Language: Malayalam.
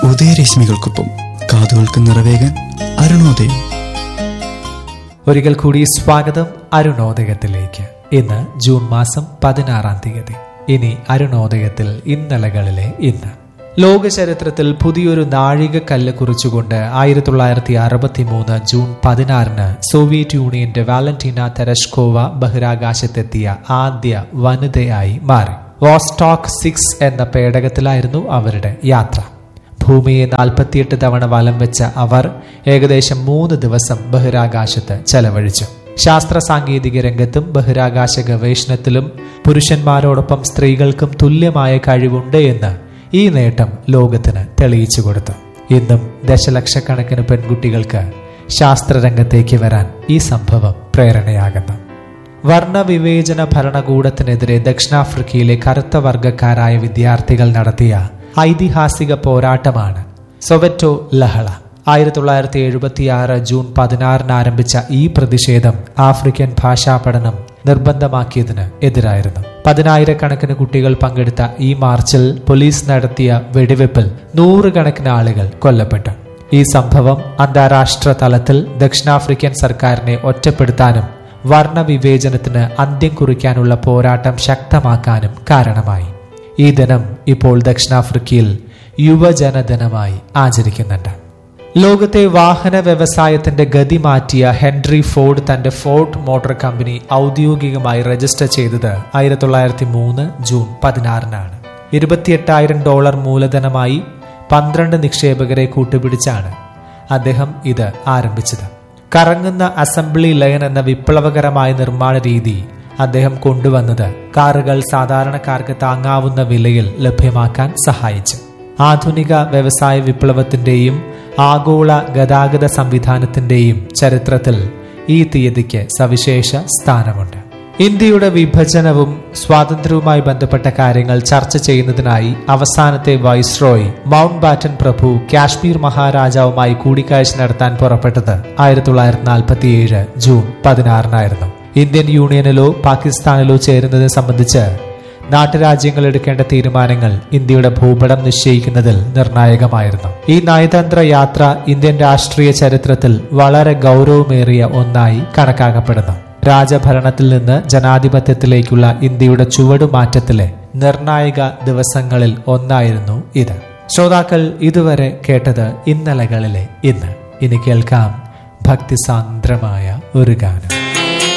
ഉദയരശ്മികൾക്കൊപ്പം കാതുകൾക്ക് നിറവേകാൻ അരുണോദയം ഒരിക്കൽ കൂടി സ്വാഗതം അരുണോദയത്തിലേക്ക് ഇന്ന് ജൂൺ മാസം പതിനാറാം തീയതി ഇനി അരുണോദയത്തിൽ ഇന്നലകളിലെ ഇന്ന് ലോക ചരിത്രത്തിൽ പുതിയൊരു നാഴികക്കല്ല് കുറിച്ചുകൊണ്ട് ആയിരത്തി തൊള്ളായിരത്തി അറുപത്തി മൂന്ന് ജൂൺ പതിനാറിന് സോവിയറ്റ് യൂണിയന്റെ വാലന്റീന തെരഷ്കോവ ബഹിരാകാശത്തെത്തിയ ആദ്യ വനിതയായി മാറി വോസ്റ്റോക്ക് സിക്സ് എന്ന പേടകത്തിലായിരുന്നു അവരുടെ യാത്ര ഭൂമിയെ നാൽപ്പത്തിയെട്ട് തവണ വലം വെച്ച അവർ ഏകദേശം മൂന്ന് ദിവസം ബഹിരാകാശത്ത് ചെലവഴിച്ചു ശാസ്ത്ര സാങ്കേതിക രംഗത്തും ബഹിരാകാശ ഗവേഷണത്തിലും പുരുഷന്മാരോടൊപ്പം സ്ത്രീകൾക്കും തുല്യമായ കഴിവുണ്ട് എന്ന് ഈ നേട്ടം ലോകത്തിന് തെളിയിച്ചു കൊടുത്തു ഇന്നും ദശലക്ഷക്കണക്കിന് പെൺകുട്ടികൾക്ക് ശാസ്ത്രരംഗത്തേക്ക് വരാൻ ഈ സംഭവം പ്രേരണയാകുന്നു വർണ്ണവിവേചന ഭരണകൂടത്തിനെതിരെ ദക്ഷിണാഫ്രിക്കയിലെ കറുത്ത വർഗക്കാരായ വിദ്യാർത്ഥികൾ നടത്തിയ ഐതിഹാസിക പോരാട്ടമാണ് സൊവറ്റോ ലഹള ആയിരത്തി തൊള്ളായിരത്തി എഴുപത്തി ആറ് ജൂൺ പതിനാറിന് ആരംഭിച്ച ഈ പ്രതിഷേധം ആഫ്രിക്കൻ ഭാഷാ പഠനം നിർബന്ധമാക്കിയതിന് എതിരായിരുന്നു പതിനായിരക്കണക്കിന് കുട്ടികൾ പങ്കെടുത്ത ഈ മാർച്ചിൽ പോലീസ് നടത്തിയ വെടിവെപ്പിൽ നൂറുകണക്കിന് ആളുകൾ കൊല്ലപ്പെട്ടു ഈ സംഭവം അന്താരാഷ്ട്ര തലത്തിൽ ദക്ഷിണാഫ്രിക്കൻ സർക്കാരിനെ ഒറ്റപ്പെടുത്താനും വർണ്ണവിവേചനത്തിന് അന്ത്യം കുറിക്കാനുള്ള പോരാട്ടം ശക്തമാക്കാനും കാരണമായി ഈ ദിനം ഇപ്പോൾ ദക്ഷിണാഫ്രിക്കയിൽ യുവജന ദിനമായി ആചരിക്കുന്നുണ്ട് ലോകത്തെ വാഹന വ്യവസായത്തിന്റെ ഗതി മാറ്റിയ ഹെൻറി ഫോർഡ് തന്റെ ഫോർഡ് മോട്ടോർ കമ്പനി ഔദ്യോഗികമായി രജിസ്റ്റർ ചെയ്തത് ആയിരത്തി തൊള്ളായിരത്തി മൂന്ന് ജൂൺ പതിനാറിനാണ് ഇരുപത്തിയെട്ടായിരം ഡോളർ മൂലധനമായി പന്ത്രണ്ട് നിക്ഷേപകരെ കൂട്ടുപിടിച്ചാണ് അദ്ദേഹം ഇത് ആരംഭിച്ചത് കറങ്ങുന്ന അസംബ്ലി ലൈൻ എന്ന വിപ്ലവകരമായ നിർമ്മാണ രീതി അദ്ദേഹം കൊണ്ടുവന്നത് കാറുകൾ സാധാരണക്കാർക്ക് താങ്ങാവുന്ന വിലയിൽ ലഭ്യമാക്കാൻ സഹായിച്ചു ആധുനിക വ്യവസായ വിപ്ലവത്തിന്റെയും ആഗോള ഗതാഗത സംവിധാനത്തിന്റെയും ചരിത്രത്തിൽ ഈ തീയതിക്ക് സവിശേഷ സ്ഥാനമുണ്ട് ഇന്ത്യയുടെ വിഭജനവും സ്വാതന്ത്ര്യവുമായി ബന്ധപ്പെട്ട കാര്യങ്ങൾ ചർച്ച ചെയ്യുന്നതിനായി അവസാനത്തെ വൈസ്രോയ് മൗണ്ട് ബാറ്റൻ പ്രഭു കാശ്മീർ മഹാരാജാവുമായി കൂടിക്കാഴ്ച നടത്താൻ പുറപ്പെട്ടത് ആയിരത്തി തൊള്ളായിരത്തി നാൽപ്പത്തിയേഴ് ജൂൺ പതിനാറിനായിരുന്നു ഇന്ത്യൻ യൂണിയനിലോ പാകിസ്ഥാനിലോ ചേരുന്നത് സംബന്ധിച്ച് നാട്ടുരാജ്യങ്ങൾ എടുക്കേണ്ട തീരുമാനങ്ങൾ ഇന്ത്യയുടെ ഭൂപടം നിശ്ചയിക്കുന്നതിൽ നിർണായകമായിരുന്നു ഈ നയതന്ത്ര യാത്ര ഇന്ത്യൻ രാഷ്ട്രീയ ചരിത്രത്തിൽ വളരെ ഗൗരവമേറിയ ഒന്നായി കണക്കാക്കപ്പെടുന്നു രാജഭരണത്തിൽ നിന്ന് ജനാധിപത്യത്തിലേക്കുള്ള ഇന്ത്യയുടെ ചുവടുമാറ്റത്തിലെ നിർണായക ദിവസങ്ങളിൽ ഒന്നായിരുന്നു ഇത് ശ്രോതാക്കൾ ഇതുവരെ കേട്ടത് ഇന്നലകളിലെ ഇന്ന് ഇനി കേൾക്കാം ഭക്തിസാന്ദ്രമായ ഒരു ഗാനം